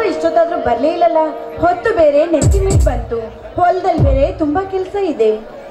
ಇಷ್ಟೊತ್ತಾದ್ರೂ ಬರ್ಲೇ ಇಲ್ಲಲ್ಲ ಹೊತ್ತು ಬೇರೆ ನೆತ್ತಿ ಮೇಲೆ ಬಂತು ಹೊಲದಲ್ಲಿ ಬೇರೆ ತುಂಬಾ ಕೆಲಸ ಇದೆ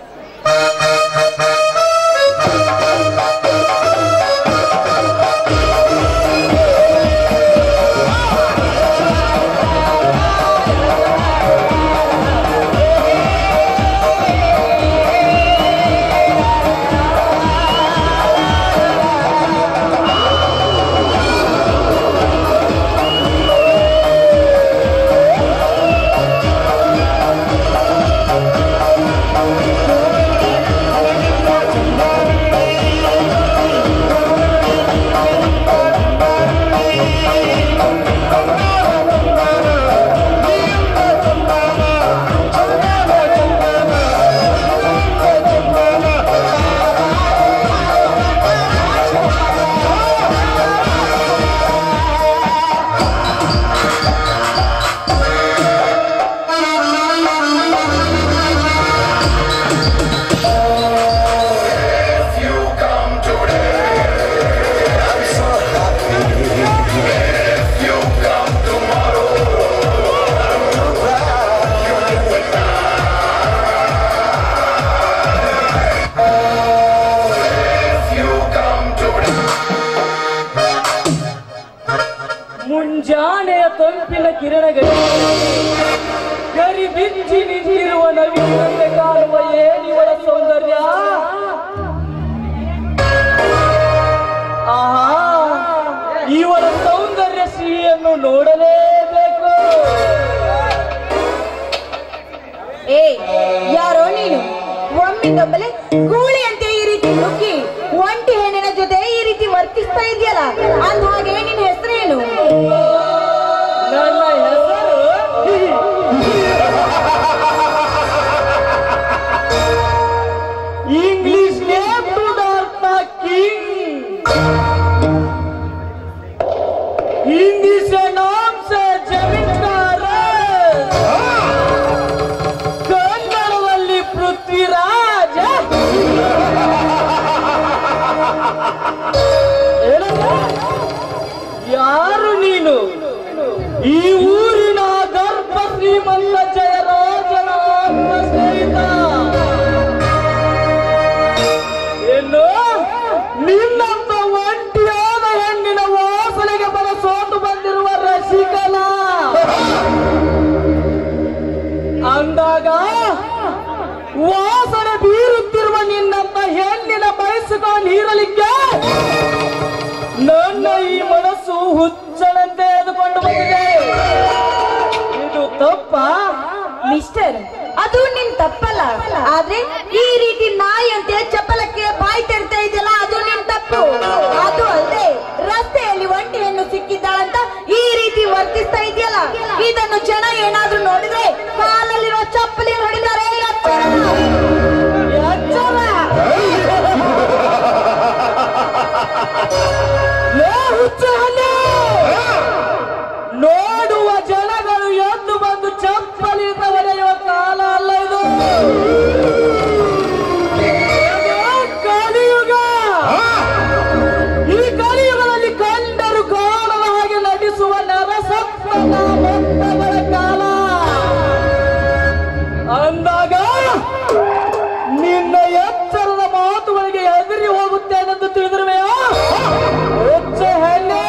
ಮುಂಜಾನೆಯ ತಂಪಿನ ಕಿರಣಗಳು ಗರಿ ಬಿಚ್ಚಿ ನಿಂತಿರುವ ನವಿಲಂತೆ ಕಾಣುವ ಏನಿವಳ ಸೌಂದರ್ಯ ಆಹಾ ಇವಳ ಸೌಂದರ್ಯ ಶ್ರೀಯನ್ನು ನೋಡಲೇಬೇಕು ಏ ಯಾರೋ ನೀನು ಒಮ್ಮಿಂದೊಬ್ಬಲೆ ಗೂಳಿಯಂತೆ ಈ ರೀತಿ ನುಗ್ಗಿ ಒಂಟಿ ಹೆಣ್ಣಿನ ಜೊತೆ ಈ ರೀತಿ ವರ್ತಿಸ್ತಾ ಇದೆಯಲ್ಲ ಅಂದ ಹಾಗೆ ನಿನ್ನ ಹೆಸರೇನು ನನ್ನ ಹೆಸರು ಇಂಗ್ಲಿಷ್ ನೇಮ್ ಟು ದ ಅರ್ಥ ಕಿಂಗ್ हिंदी से नाम से ಜಮೀನ್ದಾರ ಕನ್ನಡದಲ್ಲಿ ಪೃಥ್ವಿರಾಜ ಏನಂದ? ಯಾರು ನೀನು ಈ ಊರಿನ ಗರ್ಭ ಶ್ರೀಮಂತ ಜಯರಾಜನ ಆತ್ಮ ಸ್ನೇಹಿತ ಏನು ನಿನ್ನಂತ ಒಂಟಿಯಾದ ಹೆಣ್ಣಿನ ವಾಸನೆಗೆ ಬಲ ಸೋತು ಬಂದಿರುವ ರಸಿಕನ ಅಂದಾಗ ವಾಸನೆ ಬೀರುತ್ತಿರುವ ನಿನ್ನಂತ ಹೆಣ್ಣಿನ ಬಯಸಿಕೊಂಡು ಇರಲಿಕ್ಕೆ ನನ್ನ ಈ ಮನಸ್ಸು ಹುಚ್ಚನಂತೆ ಎದುಕೊಂಡು ಬಂದಿದೆ ಇದು ತಪ್ಪಾ ಮಿಸ್ಟರ್ ಅದು ನಿನ್ ತಪ್ಪಲ್ಲ ಆದ್ರೆ ಈ ರೀತಿ ನಾಯಿಯಂತೆ ಚಪ್ಪಲಕ್ಕೆ ಬಾಯಿ ತೆರಿತಾ ಇದೆಯಲ್ಲ ಅದು ನಿನ್ ತಪ್ಪು ಅದು ಅಲ್ಲದೆ ರಸ್ತೆಯಲ್ಲಿ ಒಂಟಿ ಹೆಣ್ಣು ಸಿಕ್ಕಿದ್ದಾಳಂತ ಈ ರೀತಿ ವರ್ತಿಸ್ತಾ ಇದೆಯಲ್ಲ ಇದನ್ನು ಜನ ಏನಾದ್ರೂ ನೋಡಿದ್ರೆ ಕಾಲಲ್ಲಿರೋ ಚಪ್ಪಲಿ ಹೊಡಿತಾರೆ ಎಚ್ಚರ. ಎಚ್ಚರ. ಲೇ ಹುಚ್ಚ ಹಲ್ಲೆ! ನೋಡುವ ಜನಗಳು ಎದ್ದು ಬಂದು ಚಪ್ಪಲಿ ಹೊಡೆಯುವ ಕಾಲ ಅಲ್ಲ ಇದು ಇದು ಕಲಿಯುಗ ಈ ಕಲಿಯುಗದಲ್ಲಿ ಕಂಡರು ಕಾಣದ ಹಾಗೆ ನಟಿಸುವ ನರಸಪ್ಪನ ಮೊತ್ತಗಳ ಕಾಲ ಅಂದಾಗ ನಿನ್ನ ಎಚ್ಚರದ ಮಾತುಗಳಿಗೆ ಎದುರಿ ಹೋಗುತ್ತೇನೆಂದು ತಿಳಿದಿರುವೆಯಾ ಹುಚ್ಚ ಹೆಣ್ಣೆ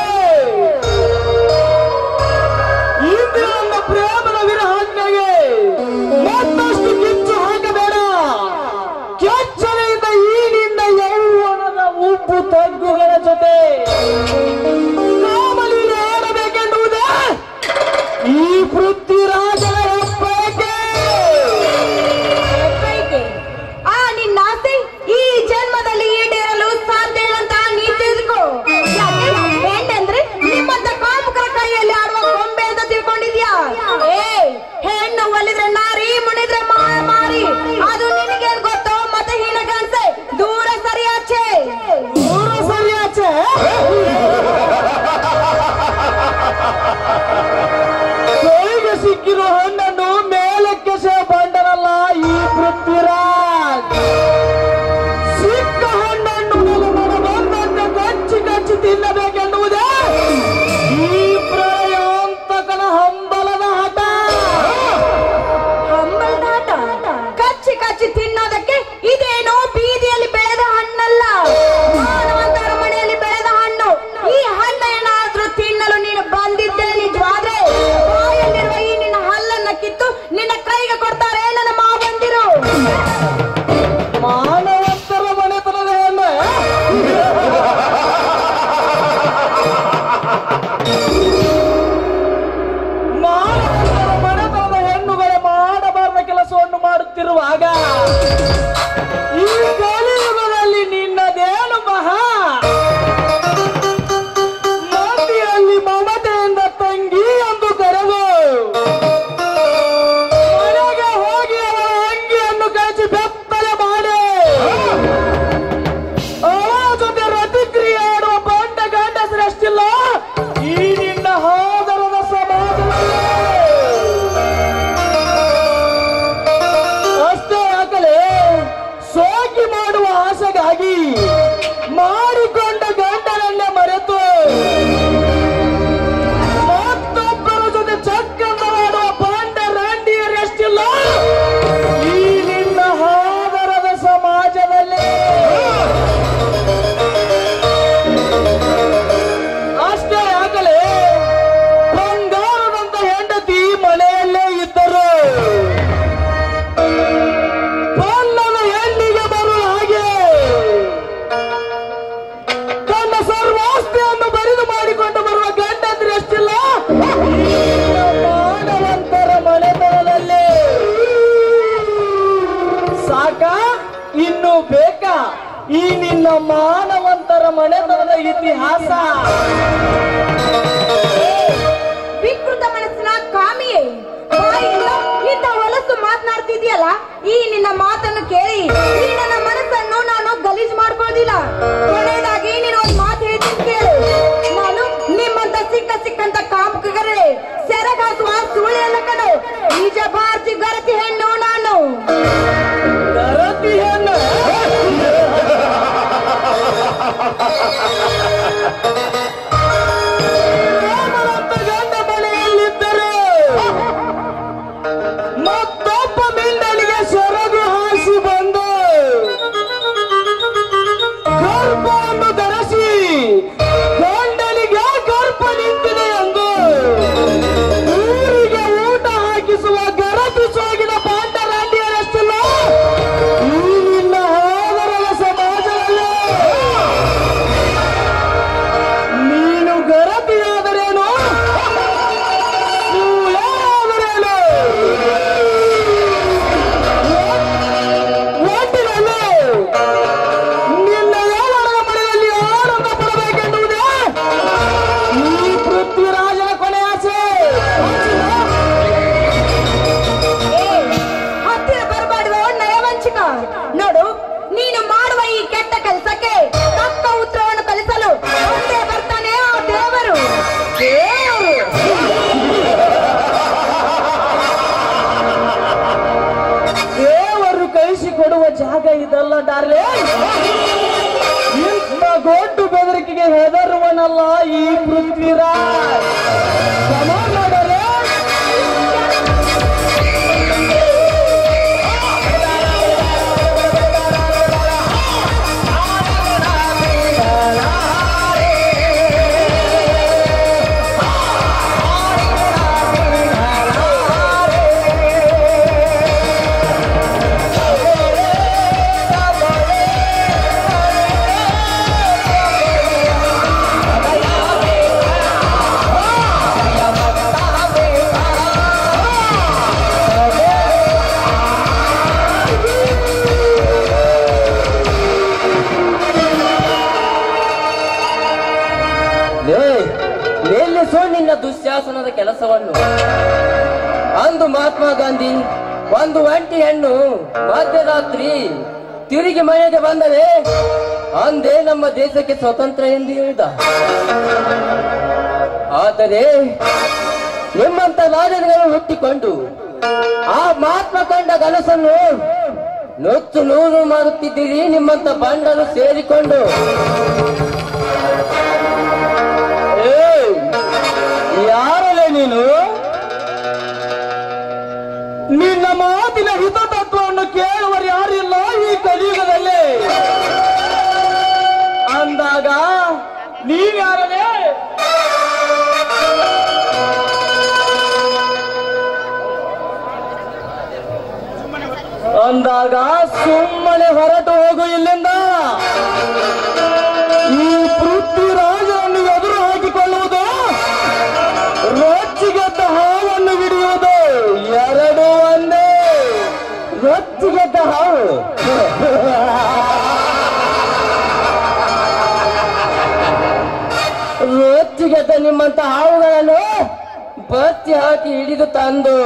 ನಿನ್ನ ಮಾನವಂತರ ಮನೆತನದ ಇತಿಹಾಸ ವಿಕೃತ ಮನಸ್ಸಿನ ಕಾಮಿಯೇ ಬಾಯಿಂದ ಇಂಥ ಹೊಲಸು ಮಾತನಾಡ್ತಿದ್ಯಲ್ಲ ಈ ನಿನ್ನ ಮಾತನ್ನು ಕೇಳಿ ಈ ನನ್ನ ಮನಸ್ಸನ್ನು ನಾನು ಗಲೀಜ್ ಮಾಡ್ಕೊಳ್ಳೋದಿಲ್ಲ ಕೊನೆಯದಾಗಿ ನೀನು ಒಂದು ಮಾತು ಹೇಳ್ತೀನಿ ಕೇಳು ನಾನು ನಿಮ್ಮಂತ ಸಿಕ್ಕ ಸಿಕ್ಕಂತ ಕಾಮಕಗರೇ ಸೆರಗಾಸುವ ಸುಳ್ಳೆಲ್ಲ ಕಣು ನಿಜ ಭಾರತಿ ಗರತಿ ಹೆಣ್ಣು ನಾನು ಗರತಿಯನ್ನು ಪ್ರೇಮವಂತ ಗಂಡ ಮನೆಯಲ್ಲಿದ್ದರೆ ಮತ್ತೊಬ್ಬ ಮಿಂಡಲಿಗೆ ಸೆರಗು ಹಾಸಿ ಬಂದು ಗರ್ಭವನ್ನು ಧರಿಸಿ ಗಂಡನಿಗೆ ಗರ್ಭ ನಿಂತಿದೆ ಎಂದು ಊರಿಗೆ ಊಟ ಹಾಕಿಸುವ ಗರತಿ ಸೋಗಿದ ಪಾಂಡರಾಂಡಿಯರಷ್ಟಿಲ್ಲ ಈ ನಿನ್ನ ಹೋದರರ ಸಮಾಜದಲ್ಲಿ ನೀನು ಗರತಿಯಾದರೇನು ಸೂಳೆಯಾದರೇನು ಒಟ್ಟಿನಲ್ಲಿ ನಿನ್ನ ಏಳರ ಮನೆಯಲ್ಲಿ ಆನಂದ ಪಡಬೇಕೆನ್ನುವುದೇ ಈ ಪೃಥ್ವಿರಾಜನ ಕೊನೆ ಆಸೆ ಏ, ಹತ್ತಿರ ಬರಬಾಡುವ ನಯವಂಚಿಕ ನೋಡು ನೀನು ಮಾಡುವ ಈ ಕೆಟ್ಟ ಕೆಲಸಕ್ಕೆ ತಕ್ಕ ಉತ್ತರವನ್ನು ಕಲಿಸಲು ಒಂದೇ ಬರ್ತಾನೆ ಆ ದೇವರು ದೇವರು ಕಳಿಸಿಕೊಡುವ ಜಾಗ ಇದಲ್ಲ ಡಾರ್ಲೆ ಇಂಥ ಗೊಡ್ಡು ಬೆದರಿಕೆಗೆ ಹೆದರುವನಲ್ಲ ಈ ಪೃಥ್ವಿರಾಜ್ ಸಮಾನ ಡಾರ್ಲೆ. ನಿಲ್ಲಿಸು ನಿನ್ನ ದುಶ್ಯಾಸನದ ಕೆಲಸವನ್ನು ಅಂದು ಮಹಾತ್ಮ ಗಾಂಧಿ ಒಂದು ಒಂಟಿ ಹೆಣ್ಣು ಮಧ್ಯರಾತ್ರಿ ತಿರುಗಿ ಮನೆಗೆ ಬಂದರೆ ಅಂದೇ ನಮ್ಮ ದೇಶಕ್ಕೆ ಸ್ವತಂತ್ರ ಎಂದು ಹೇಳಿದ ಆದರೆ ನಿಮ್ಮಂತ ರಾಜರುಗಳು ಹುಟ್ಟಿಕೊಂಡು ಆ ಮಹಾತ್ಮ ಕಂಡ ಕನಸನ್ನು ನುಚ್ಚು ನೂರು ಮಾಡುತ್ತಿದ್ದೀರಿ ನಿಮ್ಮಂತ ಬಂಡರು ಸೇರಿಕೊಂಡು ಏಯ್, ಯಾರಲೆ ನೀನು ನಿನ್ನ ಮಾತಿನ ಹಿತ ತತ್ವವನ್ನು ಕೇಳುವರು ಯಾರಿಲ್ಲ ಈ ಕಲಿಯುಗದಲ್ಲಿ ಅಂದಾಗ ನೀವ್ಯಾರಲೆ ಅಂದಾಗ ಸುಮ್ಮನೆ ಹೊರಟು ಹೋಗು ಇಲ್ಲಿಂದ ಈ ಪೃಥ್ವಿರಾಜನನ್ನು ಎದುರು ಹಾಕಿಕೊಳ್ಳುವುದು ರೊಚ್ಚಿಗೆದ್ದ ಹಾವನ್ನು ಹಿಡಿಯುವುದು ಎರಡು ಒಂದೇ ರೊಚ್ಚಿಗೆದ್ದ ಹಾವು ರೊಚ್ಚಿಗೆದ್ದ ನಿಮ್ಮಂತ ಹಾವುಗಳನ್ನು ಬತ್ತಿ ಹಾಕಿ ಹಿಡಿದು ತಂದು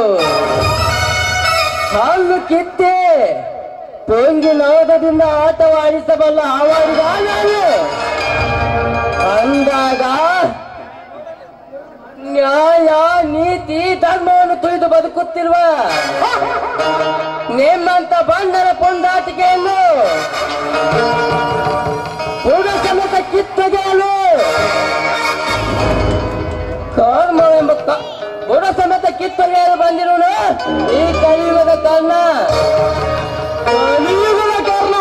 ಹಾಲು ಕಿತ್ತೆ ಟೊಂಗಿ ಲೋಧದಿಂದ ಆಟವಾಡಿಸಬಲ್ಲ ಹಾವಾಡಿದ ನಾನು ಅಂದಾಗ ನ್ಯಾಯ ನೀತಿ ಧರ್ಮವನ್ನು ತುಳಿದು ಬದುಕುತ್ತಿರುವ ನಿಮ್ಮಂತ ಬಂಡರ ಪುಂಡಾಟಿಕೆಯನ್ನು ಪುಡ ಸಮೇತ ಕಿತ್ತೊಗೆಯಲು ಕರ್ಮ ಎಂಬ ಕ- ಬುಡ ಸಮೇತ ಕಿತ್ತೊಗೆಯಲು ಬಂದಿರುವನು ಈ ಕಲಿಯುಗದ ಕಾರಣ ಕಲಿಯುಗದ ಕಾರಣ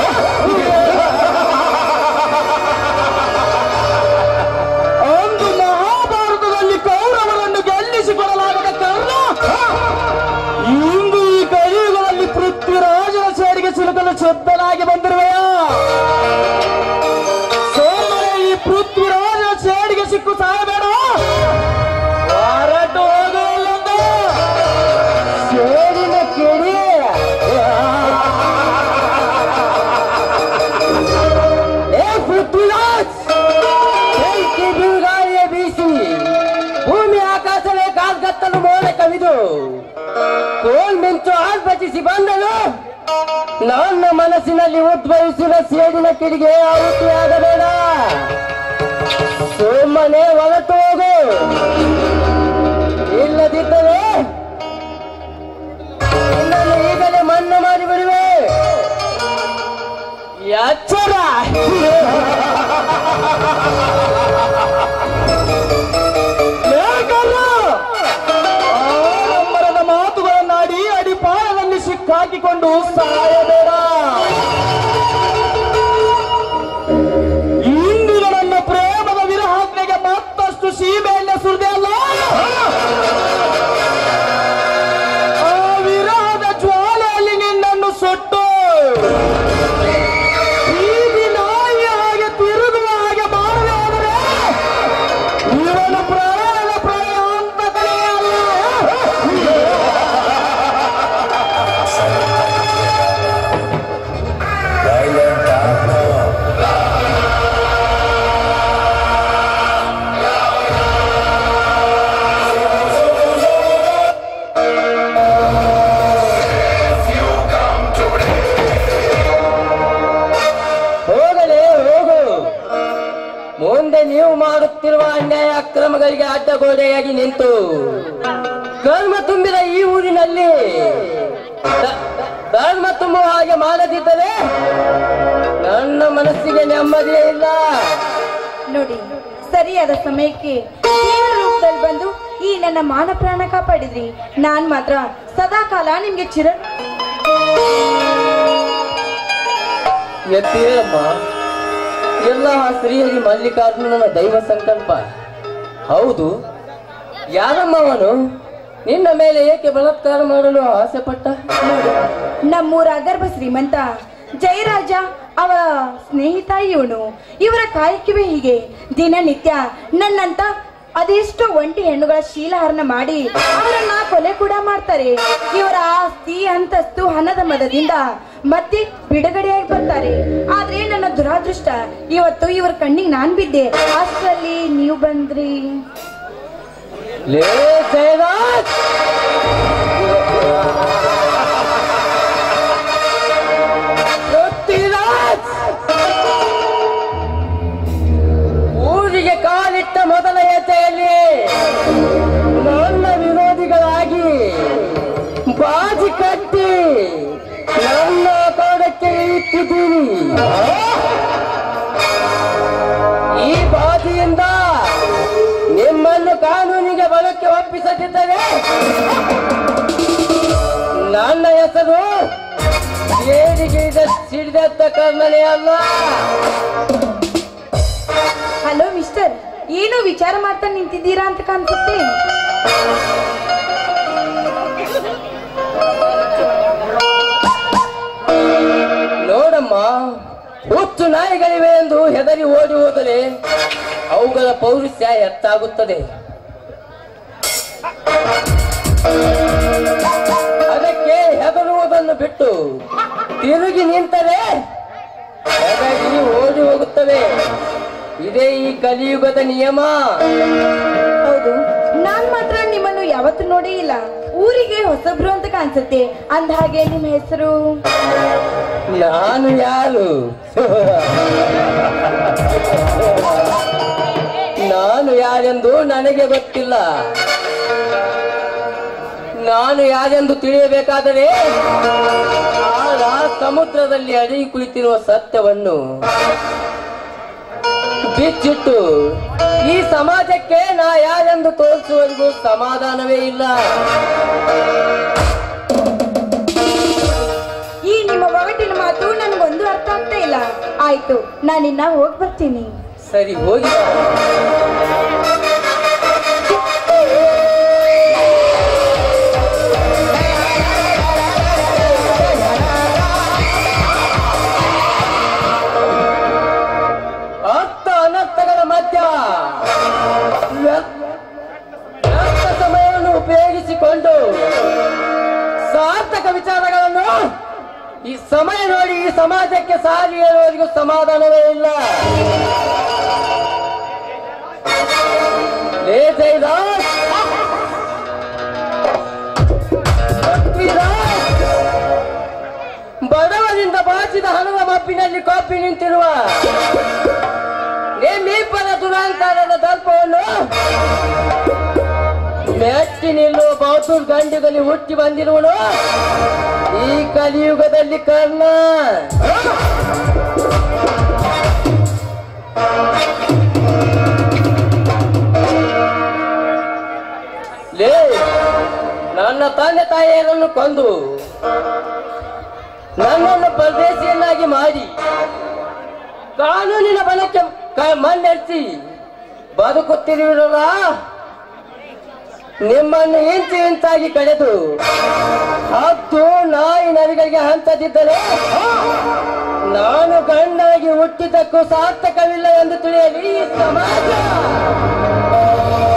ಅಂದು ಮಹಾಭಾರತದಲ್ಲಿ ಕೌರವರನ್ನು ಗೆಲ್ಲಿಸಿಕೊಡಲಾಗದ ಕಾರಣ ಇಂದು ಈ ಕಲಿಯುಗದಲ್ಲಿ ಪೃಥ್ವಿರಾಜನ ಸೇರಿಗೆ ಸಿಲುಕಲು ಸಿದ್ಧನಾಗಿ ಬಂದಿರುವೆಯ ಸೋಮರೆ ಈ ಪೃಥ್ವಿರಾಜನ ಸೇಡಿಗೆ ಸಿಕ್ಕು ಸಾಯಬೇಡ ಹೊರಟು ಹೋಗುವಲ್ಲೊಂದು ಸೇರಿನ ಕಿಡಿ ಕವಿದು ಕೋಲ್ ಮಿಂಚು ಆರ್ಭಟಿಸಿ ಬಂದನು ನನ್ನ ಮನಸ್ಸಿನಲ್ಲಿ ಉದ್ಭವಿಸಿದ ಸೇಡಿನ ಕಿಡಿಗೆ ಆವೃತ್ತಿಯಾಗಬೇಡ ಸುಮ್ಮನೆ ಹೊರಟು ಹೋಗು ಇಲ್ಲದಿದ್ದರೆ ನಿನ್ನನ್ನು ಈಗಲೇ ಮಣ್ಣು ಮಾಡಿಬಿಡುವೆ ಎಚ್ಚರ ಆಡಂಬರದ ಮಾತುಗಳನ್ನಾಡಿ ಅಡಿಪಾಯದಲ್ಲಿ ಸಿಕ್ಕಾಕಿಕೊಂಡು ಸಾಯಬೇಡ ಇಂದಿನ ನನ್ನ ಪ್ರೇಮದ ವಿರಹಾಗ್ನೆಗೆ ಮತ್ತಷ್ಟು ಸೀಮೆಯನ್ನ ಸುರಿದೆ ಅಲ್ಲ ಆ ವಿರಹದ ಜ್ವಾಲೆಯಲ್ಲಿ ನಿನ್ನನ್ನು ಸುಟ್ಟು ಬೀದಿ ನಾಯಿಯ ಹಾಗೆ ತಿರುಗುವ ಹಾಗೆ ಮಾಡುವೆ ಆದರೆ ಇವನ ಪ್ರಾಣ ಪ್ರಾಣ ಅಂತ ಕರೆಯಲ್ಲ ಹೋಗಲೇ ಹೋಗು ಮುಂದೆ ನೀವು ಮಾಡುತ್ತಿರುವ ಅನ್ಯಾಯ ಅಕ್ರಮಗಳಿಗೆ ಅಡ್ಡಗೋಡೆಯಾಗಿ ನಿಂತು ಕರ್ಮ ತುಂಬಿದ ಈ ಊರಿನಲ್ಲಿ ದ- ಧರ್ಮ ತುಂಬುವ ಹಾಗೆ ಮಾಡದಿದ್ದರೆ ನನ್ನ ಮನಸ್ಸಿಗೆ ನೆಮ್ಮದಿಯೇ ಇಲ್ಲ ನೋಡಿ ಸರಿಯಾದ ಸಮಯಕ್ಕೆ ದೇವರ ರೂಪದಲ್ಲಿ ಬಂದು ಈ ನನ್ನ ಮಾನ ಪ್ರಾಣ ಕಾಪಾಡಿದ್ರಿ ನಾನ್ ಮಾತ್ರ ಸದಾ ಕಾಲ ನಿಮ್ಗೆ ಚಿರ ಎತ್ತೇಳಮ್ಮ ಎಲ್ಲ ಆ ಶ್ರೀಹರಿ ಮಲ್ಲಿಕಾರ್ಜುನನ ದೈವ ಸಂಕಲ್ಪ ಹೌದು ಯಾರಮ್ಮ ಅವನು ನಿನ್ನ ಮೇಲೆ ಏಕೆ ಬಲಾತ್ಕಾರ ಮಾಡಲು ಆಸೆ ಪಟ್ಟ ನೋಡಿ ನಮ್ಮೂರ ಅಗರ್ಭ ಶ್ರೀಮಂತ ಜಯರಾಜ ಅವರ ಸ್ನೇಹಿತ ಇವನು ಇವರ ಕಾಯಕ್ಕಿವೆ ಹೀಗೆ ದಿನನಿತ್ಯ ನನ್ನಂತ ಅದೆಷ್ಟೋ ಒಂಟಿ ಹೆಣ್ಣುಗಳ ಶೀಲಹರಣ ಮಾಡಿ ಅವರನ್ನ ಕೊಲೆ ಕೂಡ ಮಾಡ್ತಾರೆ ಇವರ ಆಸ್ತಿ ಅಂತಸ್ತು ಹಣದ ಮದದಿಂದ ಮತ್ತೆ ಬಿಡುಗಡೆಯಾಗಿ ಬರ್ತಾರೆ ಆದ್ರೆ ನನ್ನ ದುರಾದೃಷ್ಟ ಇವತ್ತು ಇವರ ಕಣ್ಣಿಗೆ ನಾನ್ ಬಿದ್ದೆ ಅಷ್ಟರಲ್ಲಿ ನೀವು ಬಂದ್ರಿ ಲೇ ಜಯರಾಜ್ ಪೃಥ್ವಿರಾಜ್! ಊರಿಗೆ ಕಾಲಿಟ್ಟ ಮೊದಲ ಹೆಜ್ಜೆಯಲ್ಲಿ ನನ್ನ ವಿರೋಧಿಗಳಾಗಿ ಬಾಜಿ ಕಟ್ಟಿ ನನ್ನ ಕೋಡಕ್ಕೆ ಇಟ್ಟಿದ್ದೀರಿ ಈ ಬಾಜಿಯಿಂದ ನಿಮ್ಮನ್ನು ಕಾನೂನಿಗೆ ಬಲಕ್ಕೆ ಒಪ್ಪಿಸದಿದ್ದರೆ ನನ್ನ ಹೆಸರು ಏಡಿಗೆ ಸಿಡಿದತ್ತ ಕರ್ಣನೆ ಅಲ್ಲ ಹಲೋ ಮಿಸ್ಟರ್ ಏನು ವಿಚಾರ ಮಾಡ್ತಾ ನಿಂತಿದ್ದೀರಾ ಅಂತ ಕಾಣಿಸುತ್ತೆ ನೋಡಮ್ಮ ಹುಚ್ಚು ನಾಯಿಗಳಿವೆ ಎಂದು ಹೆದರಿ ಓಡಿ ಹೋದರೆ ಅವುಗಳ ಪೌರುಷ್ಯ ಎತ್ತಾಗುತ್ತದೆ ಅದಕ್ಕೆ ಹೆದರುವುದನ್ನು ಬಿಟ್ಟು ತಿರುಗಿ ನಿಂತರೆ ಹೆದರಿ ಓಡಿ ಹೋಗುತ್ತವೆ ಇದೇ ಈ ಕಲಿಯುಗದ ನಿಯಮ ಹೌದು ನಾನ್ ಮಾತ್ರ ನಿಮ್ಮನ್ನು ಯಾವತ್ತೂ ನೋಡೇ ಇಲ್ಲ ಊರಿಗೆ ಹೊಸಬ್ರು ಅಂತ ಕಾಣಿಸುತ್ತೆ ಅಂದ ಹಾಗೆ ನಿಮ್ಮ ಹೆಸರು ನಾನು ಯಾರು ನಾನು ಯಾರೆಂದು ನನಗೆ ಗೊತ್ತಿಲ್ಲ ನಾನು ಯಾರೆಂದು ತಿಳಿಯಬೇಕಾದರೆ ಆಳ ಸಮುದ್ರದಲ್ಲಿ ಅಡಗಿ ಕುಳಿತಿರುವ ಸತ್ಯವನ್ನು ಬಿಚ್ಚಿಟ್ಟು ಈ ಸಮಾಜಕ್ಕೆ ನಾ ಯಾರೆಂದು ತೋರಿಸುವವರೆಗೂ ಸಮಾಧಾನವೇ ಇಲ್ಲ ಈ ನಿಮ್ಮ ಒಗಟಿನ ಮಾತು ನನ್ಗೊಂದು ಅರ್ಥ ಆಗ್ತಾ ಇಲ್ಲ ಆಯ್ತು ನಾನಿನ್ನ ಹೋಗ್ ಬರ್ತೀನಿ ಸರಿ ಹೋಗಿ ಬಾ. ಅರ್ಥ ಅನರ್ಥಗಳ ಮಧ್ಯ ವ್ಯ- ವ್ಯರ್ಥ ಸಮಯವನ್ನು ಉಪಯೋಗಿಸಿಕೊಂಡು ಸಾರ್ಥಕ ವಿಚಾರಗಳನ್ನು ಈ ಸಮಯ ನೋಡಿ ಈ ಸಮಾಜಕ್ಕೆ ಸಾರಿ ಹೇಳುವವರಿಗೂ ಸಮಾಧಾನವೇ ಇಲ್ಲ ಲೇ ಜಯದಾಸ್ ಹಣದ ಮಪ್ಪಿನಲ್ಲಿ ಕಾಪಿ ನಿಂತಿರುವ ನೇಮೀಪದ ದುರಾಂಕಾರದ ದರ್ಪವನ್ನು ಮೆಚ್ಚಿ ನಿಲ್ಲುವ ಬೌದ್ಧರ್ ಗಂಡುಗಲಿ ಹುಟ್ಟಿ ಬಂದಿರುವನು ಈ ಕಲಿಯುಗದಲ್ಲಿ ಕರ್ಣ ಲೇ ನನ್ನ ತಂದೆ ತಾಯಿಯರನ್ನು ಕೊಂದು ನನ್ನನ್ನು ಪರದೇಶಿಯನ್ನಾಗಿ ಮಾಡಿ ಕಾನೂನಿನ ಬಲಕ್ಕೆ ಕ- ಮಣ್ಣೆಡ್ಸಿ ಬದುಕುತ್ತಿರುವಿರಲ್ಲ ನಿಮ್ಮನ್ನು ಇಂಚು ಇಂಚಾಗಿ ಕಳೆದು ಹತ್ತು ನಾಯಿ ನರಿಗಳಿಗೆ ಹಂತದಿದ್ದರೆ ನಾನು ಗಂಡಾಗಿ ಹುಟ್ಟಿದ್ದಕ್ಕೂ ಸಾರ್ಥಕವಿಲ್ಲ ಎಂದು ತಿಳಿಯಲಿ ಈ ಸಮಾಜ